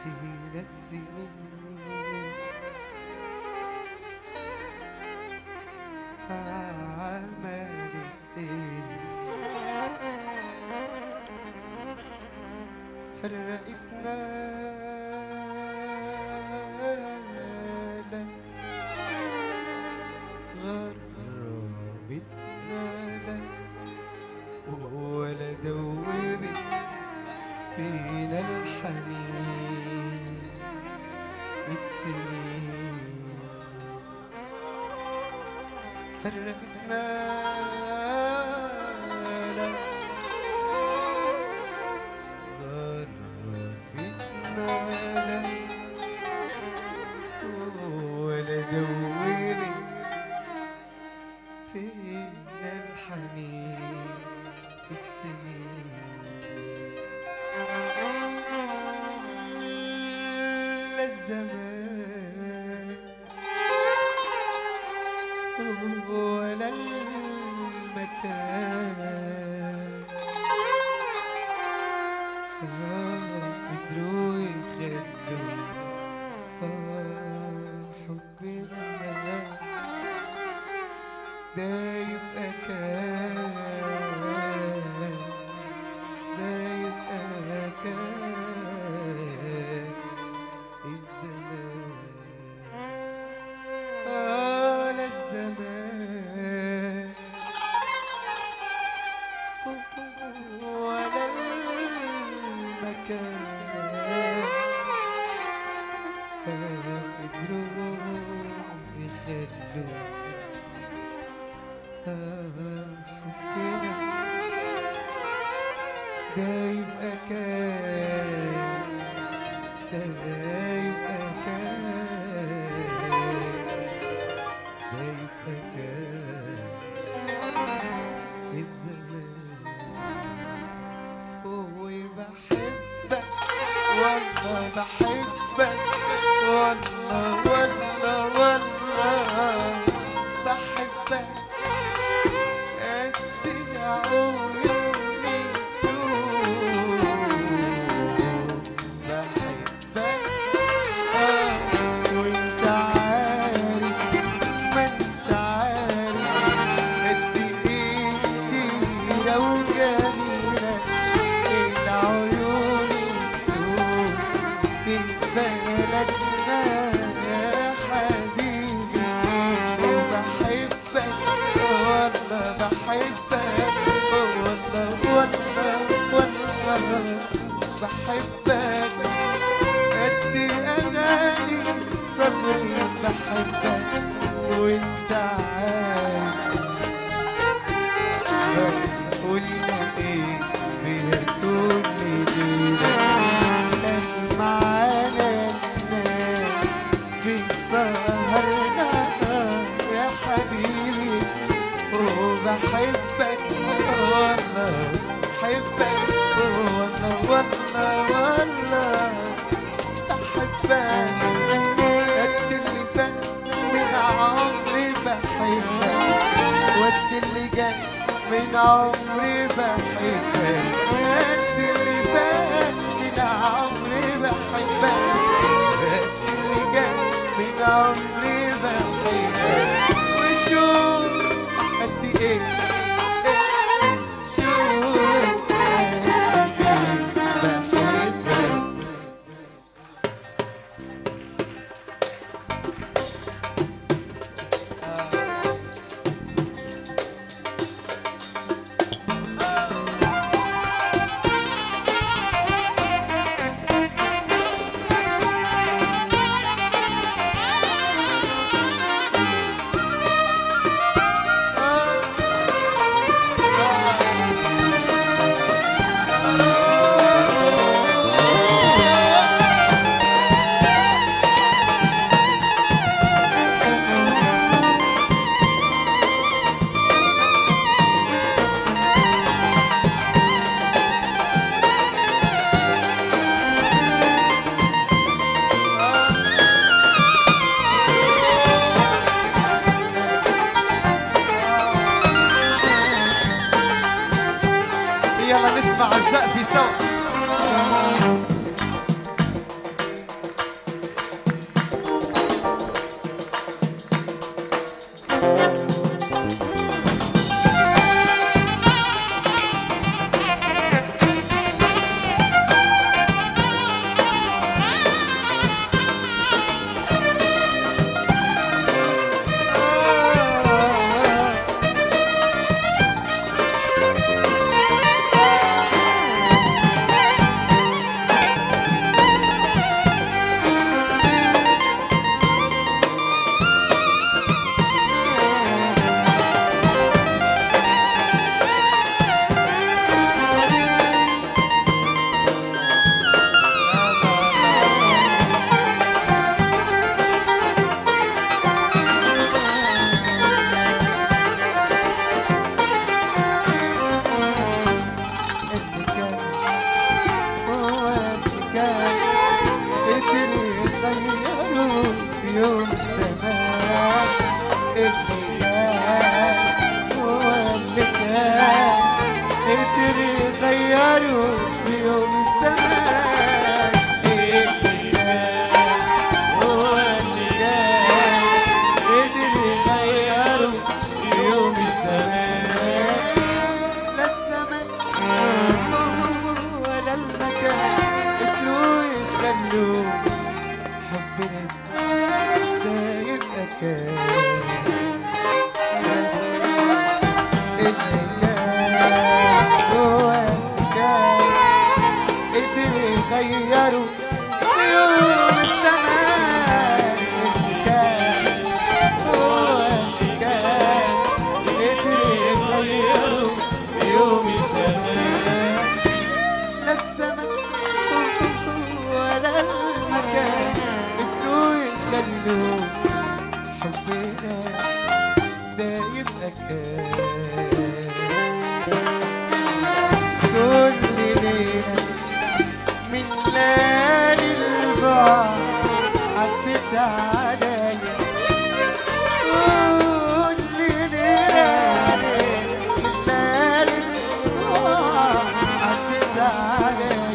فينا السنين عملت ايه فرقتنا لا غربتنا لا ولا دوبت فينا الحنين السنين فرقتنا لا غربتنا لا ولا دوبت فينا الحنين السنين لا الزمان ولا المكان آه، قدروا يخلوا آه، حبنا ده يبقى كان ده يبقى كان الزمان آه لا الزمان ولا المكان قدروا يخلوا حبنا ده يبقى كان ده يبقى كان ده يبقى كان الزمان وبحبك والله بحبك والله والله والله بحبك قد عيوني سوق بحبك آه وانت عارف ما انت عارف قد ايه كتيرة وجميلة العيون السود في بلدنا يا حبيبي وبحبك والله بحبك والله والله والله بحبك قد اغاني الصبر بحبك وانت عارف قلنا ايه فيها كل ليلة معانا الناس في سهرنا يا حبيبي وبحبك والله بحبك والله والله والله بحبك قد اللي فات من عمري بحبك وقد اللي جاي من عمري بحبك قد اللي فات من عمري بحبك قد اللي جاي من عمري بحبك وشوف قد ايه شوف قد ايه بحبك قدروا يخلوا حبنا ده يبقى كان اللي كان هو اللي كان قدر يغيروا يوم الزمان اللي كان هو اللي كان قدر يغيروا يوم الزمان لا الزمن ولا المكان قدروا يخلوا حبنا ده يبقى كان كل ليلة من ليالي البعد عدت عليا كل ليلة من ليالي البعد عدت عليا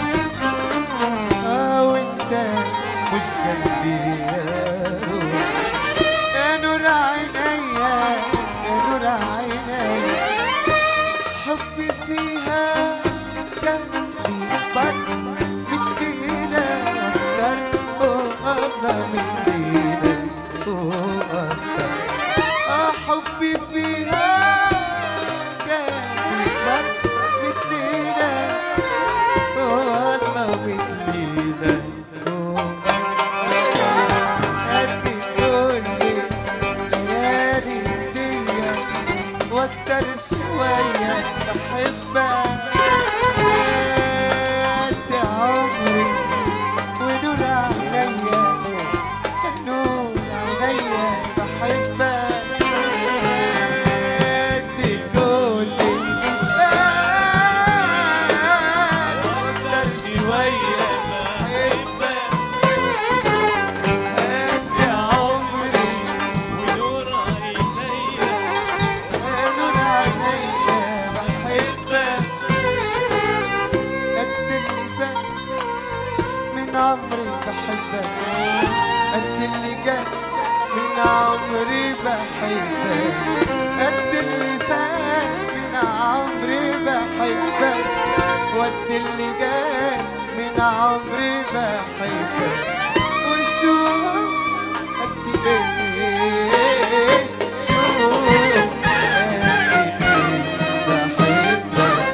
آه وانت مش جنبي يا روح يا نور عينيا يا نور عينيا حبي فيها كان بيكبر مدينا أكتر أكتر مدينا أكتر آه حبي فيها كان بيكبر مدينا والله مدينا قد كل ليالي دي واكتر شوية بحبك قد عمري ونور عينيا نور عينيا بحبك قد كل واكتر شوية بحبك قد عمري ونور عينيا نور عينيا بحبك قد اللي فات من عمري بحبك قد اللي جاي من عمري بحبك قد اللي فات من عمري بحبك وقد اللي جاي من عمري بحبك وشوف قد ايه شوف قد ايه بحبك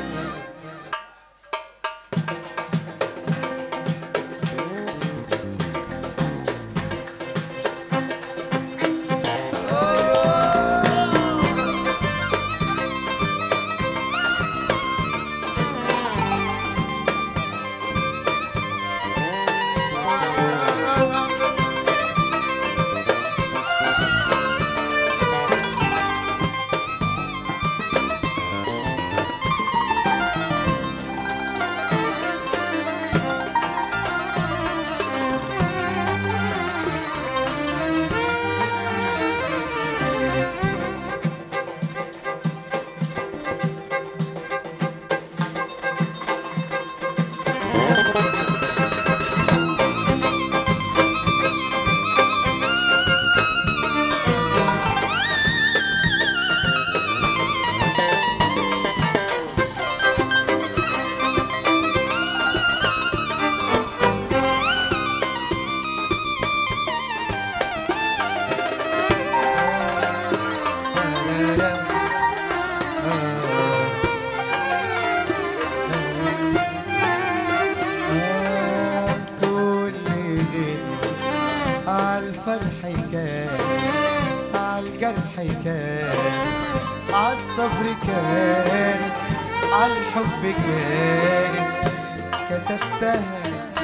كل غير عالفرح كان عالجرح كان عالصبر كان عالحب كان كتبتها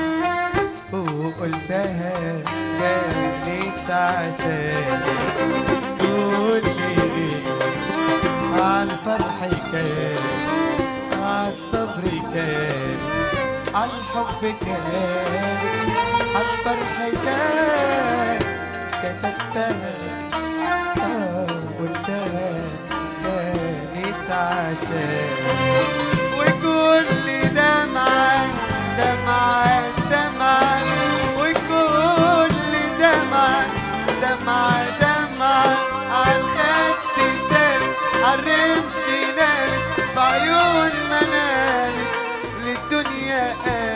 وقلتها كانت عشان كل غير عالفرح كان عالصبر كان عالحب كان عالفرح كان كتبتها آه قلتها كانت عشان وكل دمعة دمعة دمعة وكل دمعة دمعة دمعة عالخد سال عالرمش نالت بعيون منالت للدنيا قالت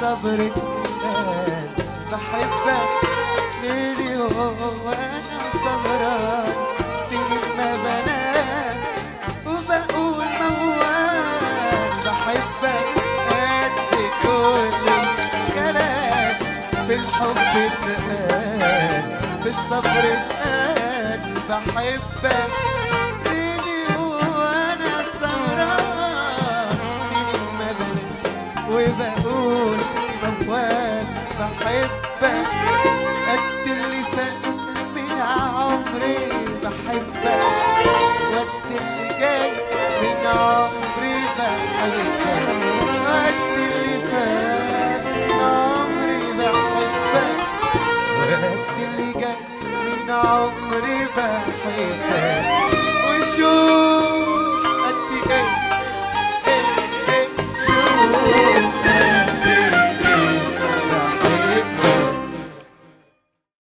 الصبر اتقال بحبك ليلي وانا سهران سنين ما بنام وبقول موال بحبك قد كل الكلام في الحب اتقال في الصبر اتقال بحبك ليلي وانا سهران سنين ما بنام وبقول موال بحبك قد اللي فات من عمري بحبك وقت اللي جاي من عمري بحبك قد